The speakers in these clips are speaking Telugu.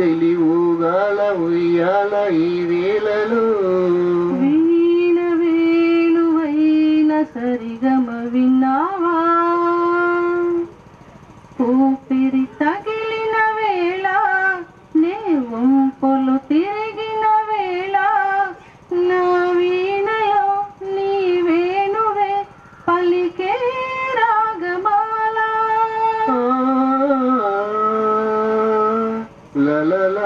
తెలివుగాల ఉయ్యాల ఈ వేళలో వీణ వేణువైన సరిగమ విన్నావా ఊపిరి తగిలిన వేళ నే వంపులు తిరిగిన వేళ నా వీణలో నీ వేణువే పలికే రాగమాల ఆ, లలలా.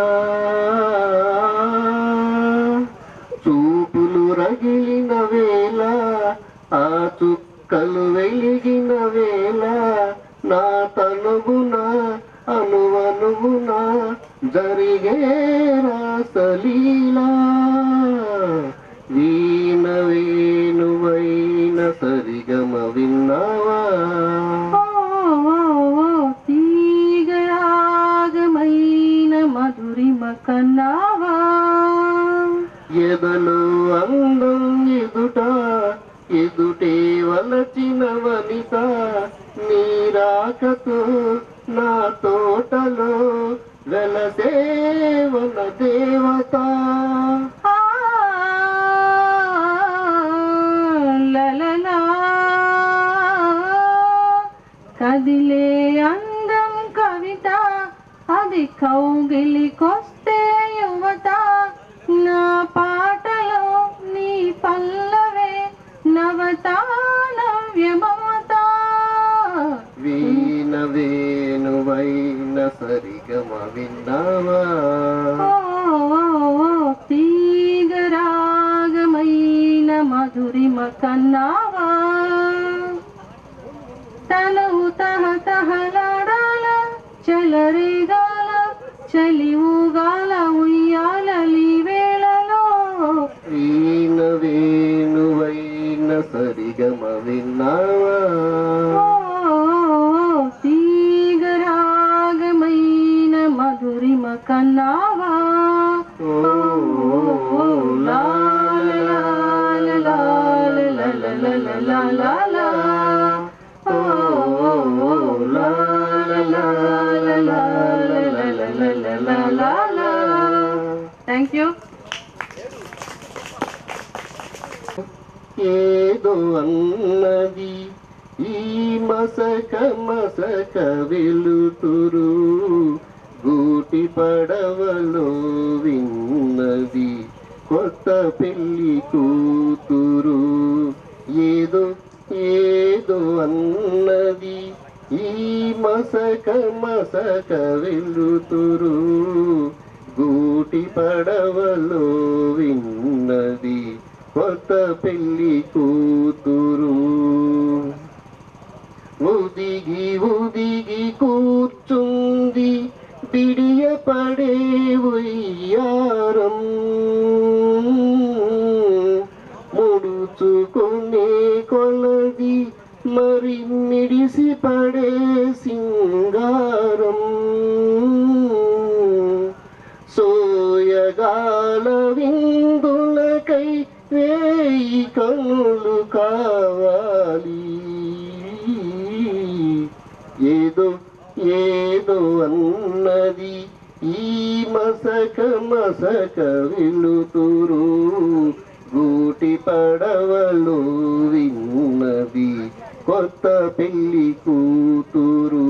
చూపులు రగిలిన వేళ ఆ చుక్కలు వెలిగిన వేళ నా తనుగున అనువనుగున జరిగే రాసలీలా వీణ వేణువైన సరిగమ విన్నావా ఓ, ఓ, ఓ, తీగరాగమైన మధురిమ కన్నావా ఎదలో అందం ఎదుట ఎదుటే వలచిన వనిత నీరాకతో నా తోటలో వెలసేవన దేవత ఆ, లలలా. కదిలే అందం కవిత అది కౌగిలికొస్తే యువత నా పాటలో నీ పల్లవే నవత నవ్యమమత వీణ వేణువైన సరిగమ విన్నావా తీగరాగమైన మధురిమ కన్నావా తనవు తహ తహలాడాల చలరేగాల చలి ఊగాల ఉయ్యాలలి వేళలో వీణ వేణువైన సరిగమ విన్నావా ఓ, తీగరాగమైన మధురిమ కన్నావా ఓ, లా, లా, లా, లా, లా, లా, లా, లా, లా. ఓ, లా, లా, లా, లా, లా, లా, లా, లా, లా, లా, లా. థ్యాంక్ యూ ఏదో అన్నది ఈ మసక మసక వెలుతురు గూటి పడవలో విన్నది కొత్త పెళ్లి కూతురు ఏదో ఏదో అన్నది ఈ మసక మసక వెలుతురు గూటి పడవలో విన్నది కొత్త పెళ్లి కూతురు ఉదిగి ఉదిగి కూర్చుంది బిడియ పడే ఉయ్యారం ముడుచుకునే కొలది మరి మిడిసి పడే సింగారం సోయగాల విందులకై వేయి కనులు కావాలి ఏదో ఏదో అన్నది ఈ మసక మసక విలుతురు గూటి పడవలో విన్నది కొత్త పెళ్లి కూతురు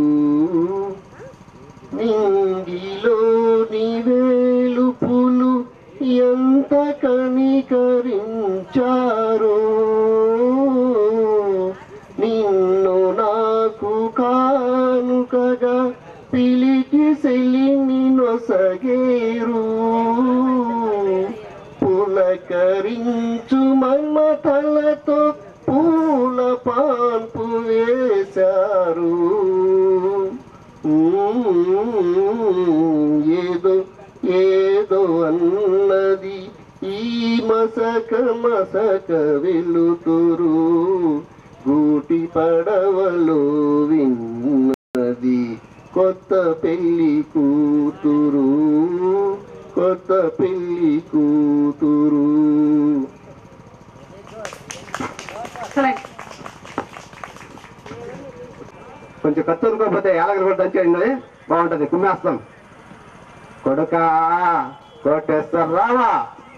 నింగిలోని వేలుపులు ఎంత కనికరించారో నిన్ను నాకు కానుకగా పిలికి సెలిని నొసగేరు పులకరించు మమతలతో పూల పాన్పు వేశారు ఏదో ఏదో అన్నది ఈ మసక మసక వెలుతురు గూటి పడవలో విన్నది కొత్త పెళ్లి కూతురు కొత్త పెళ్లి కూతురు సెలెక్ట్ కొంచెం ఖర్చు అనుకోకపోతే ఏలగలు కూడా దంచేయండి బాగుంటది కుమ్మేస్తాం కొడుక కోటేశ్వరరావా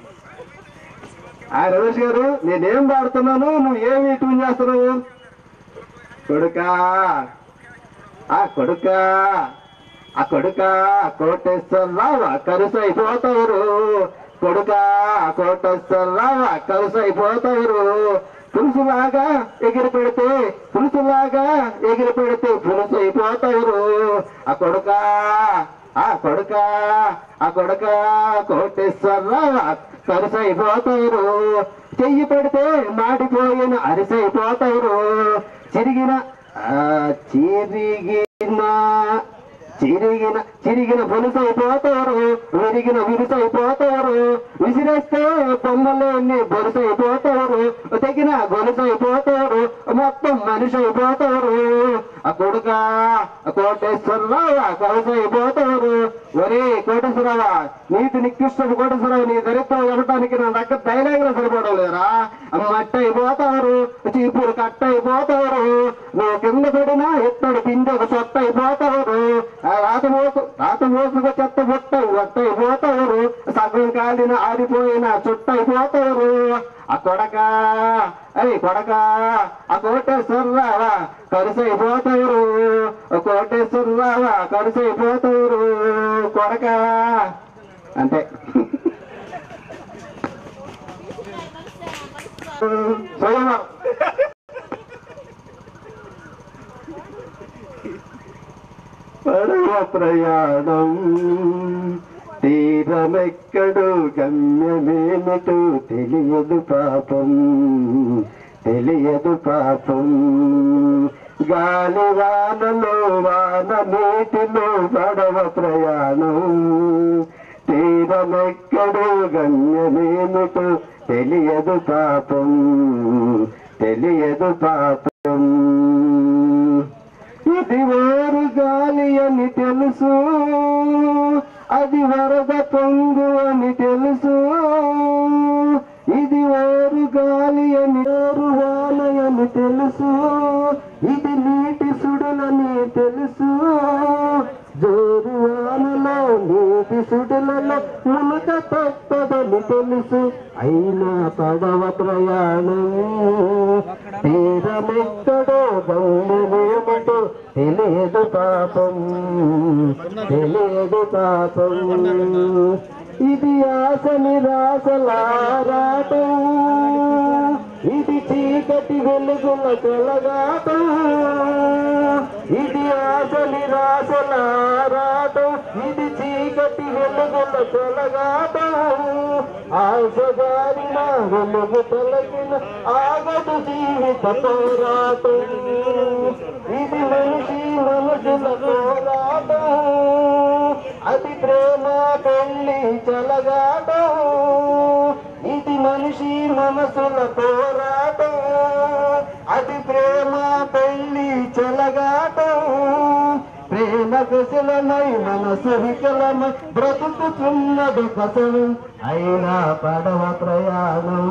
ఆ రమేష్ గారు నేనేం పాడుతున్నాను నువ్వు ఏమి ట్యూన్ చేస్తున్నావు కొడుక ఆ కొడుక ఆ కొడుక కోటేశ్వరరావా కరుసైపోతారు కొడుక కోటేశ్వరరావా కరుసైపోతారు పులుసులాగా ఎగిరి పెడితే పులుసులాగా ఎగిరి పెడితే పులుసు అయిపోతారు ఆ కొడుక ఆ కొడుక ఆ కొడుక కోటేశ్వరరావా కరుసైపోతారు చెయ్యి పెడితే మాడిపోయిన అరిసైపోతారు చిరిగిన ఆ చిరిగిన చిరిగిన చిరిగిన పొలుసైపోతారు విరిగిన విరుసైపోతారు విసిరేస్తే బొమ్మలేని బొరుసైపోతారు తెగిన గొలుసైపోతారు మొత్తం మనిషి అయిపోతారు ఆ కొడుక కోటేశ్వరరావు కలుసైపోతారు ఒరే కోటేశ్వరరావా నీతి నికృష్టపు కోటేశ్వరరావు నీ దరిద్రం ఇవ్వటానికి నా దగ్గర ధైర్యంగా సరిపోవడం లేరా మట్ట అయిపోతారు చీపురు కట్ట అయిపోతారు నువ్వు కింద పడినా ఎత్తడి పిందెకు సొట్ట అయిపోతారు ఆ రాత మోసు రాత మోసుకు చెత్త బుట్ట వట్ట అయిపోతారు సగం కాలిన ఆడిపోయిన చుట్ట అయిపోతారు ఆ కొడక అయి కొడక ఆ కోటేశ్వరరావా కరుసైపోతారు కోటేశ్వరరావా కరుసైపోతారు కొడక అంతే స్వయం పడవ ప్రయాణం తీరమెక్కడు గమ్యమేమిటో తెలియదు పాపం తెలియదు పాపం గాలి వానలో వాన నీటిలో పడవ ప్రయాణం తీరమెక్కడు గమ్యమేమిటో తెలియదు పాపం తెలియదు పాపం ఇది వారు గాలి అని తెలుసు అది వరద పొంగు అని తెలుసు ఇది వారు గాలి అని వారు వాన అని తెలుసు ఇది నీటి సుడులని తెలుసు జోరు వానలో నీటి సుడులలో మునక తప్పదని తెలుసు అయినా పడవ ప్రయాణం తీరమెక్కడో గమ్యమేమిటో తెలియదు పాపం తెలియదు పాపం ఇది ఆశ నిరాశలారాటం ఇది చీకటి వెలుగుల తొలగాటం ఇది ఆశ నిరాశలారాటం ఇది చీకటి వెలుగుల తొలగాటం ఆశగారిన వెలుగు తొలగిన ఆగదు జీవిత పోరాటం ఇది మనిషి మనుషుల పోరాటం అది ప్రేమ పెళ్లి చలగాటం ఇది మనిషి మనసుల పోరాటం అది ప్రేమ పెళ్లి చెలగాటం ప్రేమ కుశలమై మనసు వికలమై బ్రతుకుతున్నది కసలు అయినా పడవ ప్రయాణం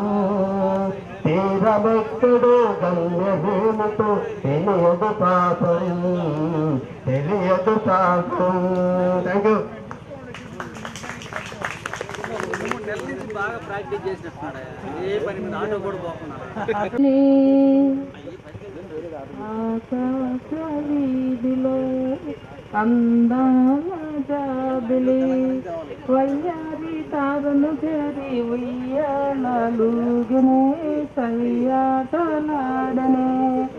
తీరమెక్కడో గమ్యమేమిటో తెలియదు పాపం తెలియదు పాపం థ్యాంక్ యూ మూడు నెలల నుంచి బాగా ప్రాక్టీస్ చేసినట్టున్నాడు ఏ పని మీద ఆటో కూడా పోతున్నాడు ఆకాశ వీధిలో అందాల జాబిలి వయ్యారి తారను చేరి ఉయ్యాలూగినే సయ్యాటలాడనే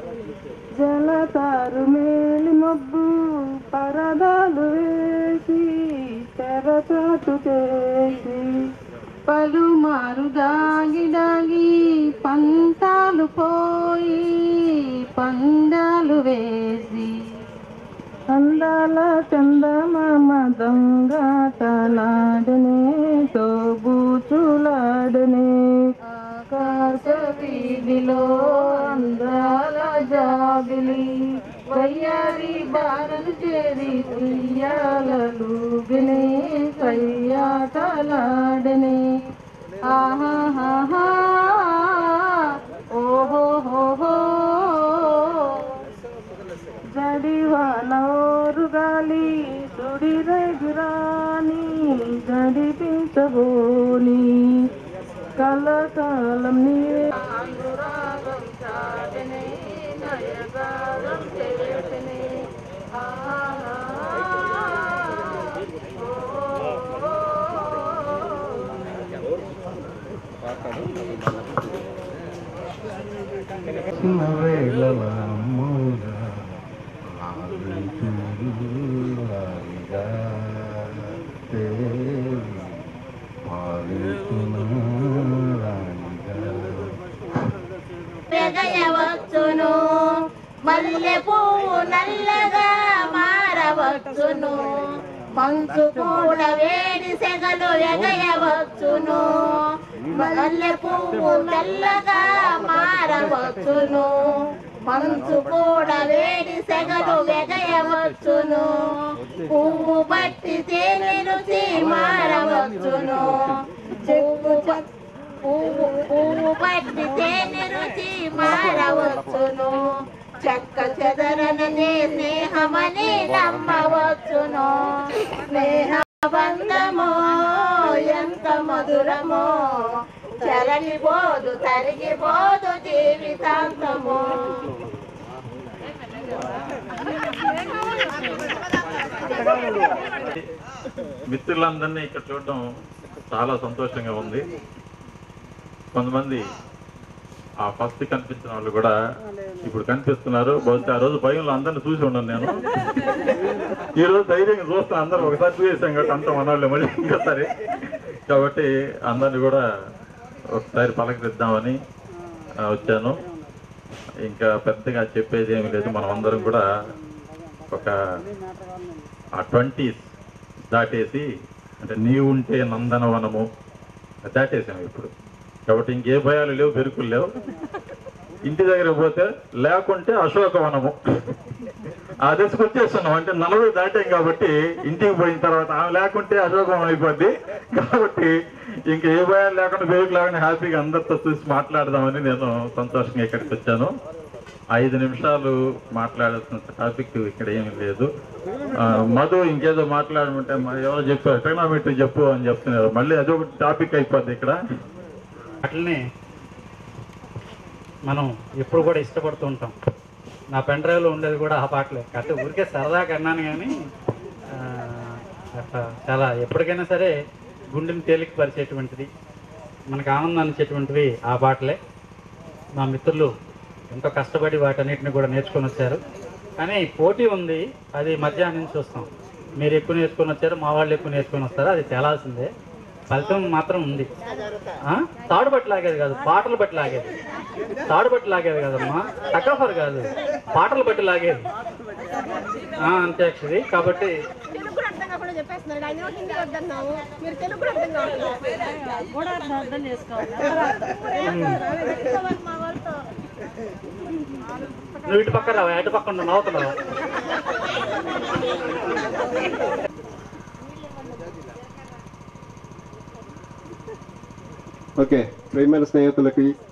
జలతారు మేలి మబ్బు పరదాలు వేసి తెరచాటు చేసి పలుమారు దాగి దాగి పంతాలు పోయి పందాలు వేసి అందాల చందమామ దొంగాటలాడనే తోబూచులాడనే ఆకాశ వీధిలో అందాల జాబిలి వయ్యారి బారలు చేరి ఉయ్యాలలుగనే సయ్యాటలాడనే ఆహాహా ఓహో హో జడివానోరు గాలి సుడిరగురాని కలబోని కలకాలం నీవే అనురాగం చాటనే నయగారం చేటనే చిన్న వేళల అమ్ముగా లాలిగా తేలి పాలిస్తున్న రాణిగా ఎగయవచ్చును మల్లె పువ్వు నల్లగా మారవచ్చును మంచు కూడా వేడి సెగలు ఎగయవచ్చును మల్లె పువ్వు నల్లగా మారవచ్చును మంచు కూడా వేడి సెగలు ఎగయవచ్చును పువ్వు బట్టి తేనె రుచి మారవచ్చును చెక్కు చెక్కు పువ్వు పువ్వు పట్టి తేనె రుచి మారవచ్చును చక్క చెదరననే స్నేహమని నమ్మవచ్చును స్నేహ బంధమో ఎంత మధురమో చెరగిపోదు తరిగిపోదు జీవితాంతము మిత్రులందరినీ ఇక్కడ చూడడం చాలా సంతోషంగా ఉంది కొంతమంది ఆ ఫస్ట్ కనిపించిన వాళ్ళు కూడా ఇప్పుడు కనిపిస్తున్నారు బహుశా ఆ రోజు భయంలో అందరిని చూసి ఉన్నాను నేను ఈ రోజు ధైర్యంగా చూస్తాను అందరూ ఒకసారి చూసేసాం కాబట్టి అంత మనవాళ్ళే మళ్ళీ ఇంకోసారి కాబట్టి అందరిని కూడా ఒకసారి పలకరిద్దామని ఆ, వచ్చాను ఇంకా పెద్దగా చెప్పేది ఏమీ లేదు మనం అందరం కూడా ఒక ఆ ట్వంటీస్ దాటేసి అంటే నీవు ఉంటే నందనవనము దాటేసాము ఇప్పుడు కాబట్టి ఇంకే భయాలు లేవు బెరుకులు లేవు ఇంటి దగ్గర పోతే లేకుంటే అశోకవనము ఆ దశకు వచ్చేస్తున్నాం అంటే నలభై దాటాం కాబట్టి ఇంటికి పోయిన తర్వాత ఆమె లేకుంటే అశోకవనం అయిపోద్ది కాబట్టి ఇంక ఏ భయాలు లేకుండా బెరుకు లేకుండా హ్యాపీగా అందరితో చూసి మాట్లాడదామని నేను సంతోషంగా ఇక్కడికి వచ్చాను ఐదు నిమిషాలు మాట్లాడాల్సిన టాపిక్ ఇక్కడ ఏమీ లేదు ఆ, మధు ఇంకేదో మాట్లాడమంటే మ- ఎవరో చెప్పారు ట్రిగ్నామెట్రీ చెప్పు అని చెప్తున్నారు మళ్ళీ అదొక టాపిక్ అయిపోద్ది ఇక్కడ వాటిని మనం ఎప్పుడు కూడా ఇష్టపడుతూ ఉంటాం నా పెన్ డ్రైవ్లో ఉండేది కూడా ఆ పాటలే కాకపోతే ఊరికే సరదాగా అన్నాను కానీ ఆ, అట్లా చాలా ఎప్పటికైనా సరే గుండెని తేలికపరిచేటువంటిది మనకు ఆనందాన్ని ఇచ్చేటువంటివి ఆ పాటలే మా మిత్రులు ఎంతో కష్టపడి వాటన్నిటిని కూడా నేర్చుకొని వచ్చారు కానీ పోటీ ఉంది అది మధ్యాహ్నం నుంచి చూస్తాం మీరు ఎక్కువ నేర్చుకొని వచ్చారు మా వాళ్ళు ఎక్కువ నేర్చుకొని వస్తారు అది తేలాల్సిందే ఫలితం మాత్రం ఉంది ఆ? తాడు బట్టి లాగేది కాదు పాటలు బట్టి లాగేది తాడు బట్టి లాగేది కాదమ్మా టకాఫర్ కాదు పాటలు బట్టి లాగేది ఆ, అంత్యాక్షరి కాబట్టి తెలుగు కూడా అర్థం కాకుండా చెప్పేస్తున్నారు ఆయన ఏమో హిందీ వద్దన్నావు మీరు తెలుగు కూడా అర్థం కావట్లేదు కూడా అర్థం చేసుకోవాలి మా వాళ్ళతో నువ్వు ఇటు పక్క రావా అటు పక్క ఉండు, నవ్వుతున్నావా ఓకే ప్రియమైన స్నేహితులకి